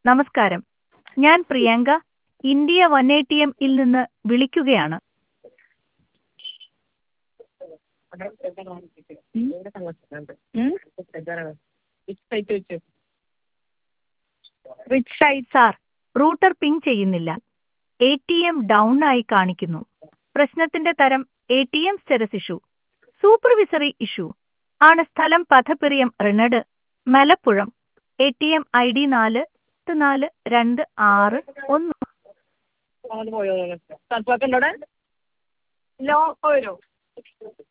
നമസ്കാരം ഞാൻ Priyanka India one A T M ഇൽ നിന്ന് വിളിക്കുകയാണ് which site sir router ping ചെയ്യുന്നില്ല എ ടി എം ഡൗൺ ആയി കാണിക്കുന്നു പ്രശ്നത്തിന്റെ തരം A T M status issue supervisory issue ആണ് സ്ഥലം പഥപിറിയം റിനഡ് Malappuram A T M I D നാല് എട്ട് നാല് രണ്ട് ആറ് ഒന്ന് അങ്ങോട്ട് പോയോ തണുപ്പൊക്കെ ഉണ്ടോ അവിടെ ലോ പോരോ